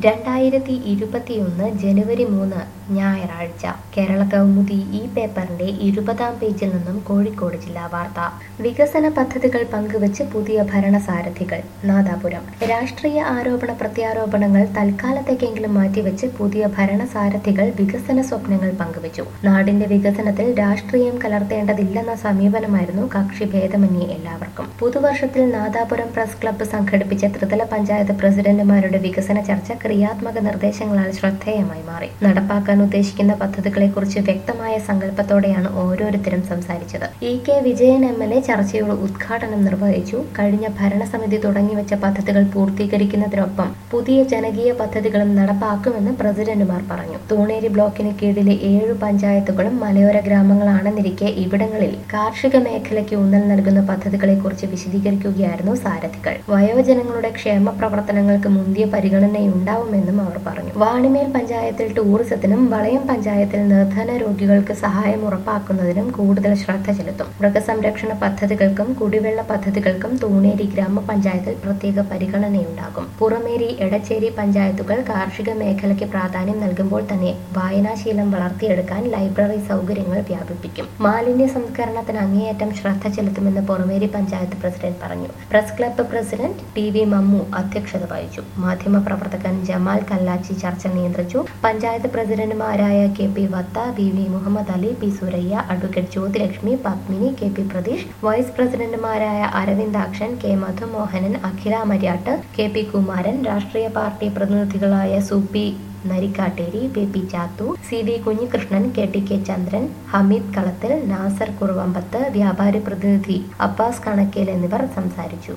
രണ്ടായിരത്തി ഇരുപത്തിയൊന്ന് ജനുവരി മൂന്ന് ഞായറാഴ്ച കേരള കൗമുദി ഈ പേപ്പറിന്റെ ഇരുപതാം പേജിൽ നിന്നും കോഴിക്കോട് ജില്ലാ വാർത്ത വികസന പദ്ധതികൾ പങ്കുവച്ച് പുതിയ ഭരണസാരഥികൾ നാദാപുരം രാഷ്ട്രീയ ആരോപണ പ്രത്യാരോപണങ്ങൾ തൽക്കാലത്തേക്കെങ്കിലും മാറ്റിവെച്ച് പുതിയ ഭരണസാരഥികൾ വികസന സ്വപ്നങ്ങൾ പങ്കുവച്ചു നാടിന്റെ വികസനത്തിൽ രാഷ്ട്രീയം കലർത്തേണ്ടതില്ലെന്ന സമീപനമായിരുന്നു കക്ഷി ഭേദമന്യേ എല്ലാവർക്കും പുതുവർഷത്തിൽ നാദാപുരം പ്രസ് ക്ലബ്ബ് സംഘടിപ്പിച്ച ത്രിതല പഞ്ചായത്ത് പ്രസിഡന്റുമാരുടെ വികസന ചർച്ച ക്രിയാത്മക നിർദ്ദേശങ്ങളാൽ ശ്രദ്ധേയമായി മാറി നടപ്പാക്കാൻ ഉദ്ദേശിക്കുന്ന പദ്ധതികളെക്കുറിച്ച് വ്യക്തമായ സങ്കല്പത്തോടെയാണ് ഓരോരുത്തരും സംസാരിച്ചത് E K Vijayan M L A ചർച്ചയുടെ ഉദ്ഘാടനം നിർവഹിച്ചു കഴിഞ്ഞ ഭരണസമിതി തുടങ്ങിവെച്ച പദ്ധതികൾ പൂർത്തീകരിക്കുന്നതിനൊപ്പം പുതിയ ജനകീയ പദ്ധതികളും നടപ്പാക്കുമെന്ന് പ്രസിഡന്റുമാർ പറഞ്ഞു തൂണേരി ബ്ലോക്കിന് കീഴിലെ ഏഴു പഞ്ചായത്തുകളും മലയോര ഗ്രാമങ്ങളാണെന്നിരിക്കെ ഇവിടങ്ങളിൽ കാർഷിക മേഖലയ്ക്ക് ഊന്നൽ നൽകുന്ന പദ്ധതികളെക്കുറിച്ച് വിശദീകരിക്കുകയായിരുന്നു സാരഥികൾ വയോജനങ്ങളുടെ ക്ഷേമ പ്രവർത്തനങ്ങൾക്ക് മുന്തിയ പരിഗണനയുണ്ടാവുമെന്നും അവർ പറഞ്ഞു വാണിമേൽ പഞ്ചായത്തിൽ ടൂറിസത്തിനും വളയം പഞ്ചായത്തിൽ നിർധന രോഗികൾക്ക് സഹായം ഉറപ്പാക്കുന്നതിനും കൂടുതൽ ശ്രദ്ധ ചെലുത്തും മൃഗസംരക്ഷണ പദ്ധതികൾക്കും കുടിവെള്ള പദ്ധതികൾക്കും തൂണേരി ഗ്രാമപഞ്ചായത്തിൽ പ്രത്യേക പരിഗണനയുണ്ടാകും പുറമേരി എടച്ചേരി പഞ്ചായത്തുകൾ കാർഷിക മേഖലയ്ക്ക് പ്രാധാന്യം നൽകുമ്പോൾ തന്നെ വായനാശീലം വളർത്തിയെടുക്കാൻ ലൈബ്രറി സൗകര്യങ്ങൾ വ്യാപിപ്പിക്കും മാലിന്യ സംസ്കരണത്തിന് അങ്ങേയറ്റം ശ്രദ്ധ ചെലുത്തുമെന്ന് പുറമേരി പഞ്ചായത്ത് പ്രസിഡന്റ് പറഞ്ഞു press club president T V Mammu അധ്യക്ഷത വഹിച്ചു മാധ്യമപ്രവർത്തകൻ ജമാൽ കല്ലാച്ചി ചർച്ച നിയന്ത്രിച്ചു പഞ്ചായത്ത് പ്രസിഡന്റുമാരായ കെ പി വത്ത V V Muhammad Ali P Suraiya advocate Jyothilakshmi Padmini K P Pratheesh vice പ്രസിഡന്റുമാരായ Aravindakshan K Madhumohanan Akhila Maryat K P Kumaran രാഷ്ട്രീയ പാർട്ടി പ്രതിനിധികളായ സുപി Narikkatteri P P Chathu C V Kunhikrishnan K T K Chandran Hameed Kalathil Nasar കുറുവമ്പത്ത് വ്യാപാരി പ്രതിനിധി അബ്ബാസ് കണക്കേൽ എന്നിവർ സംസാരിച്ചു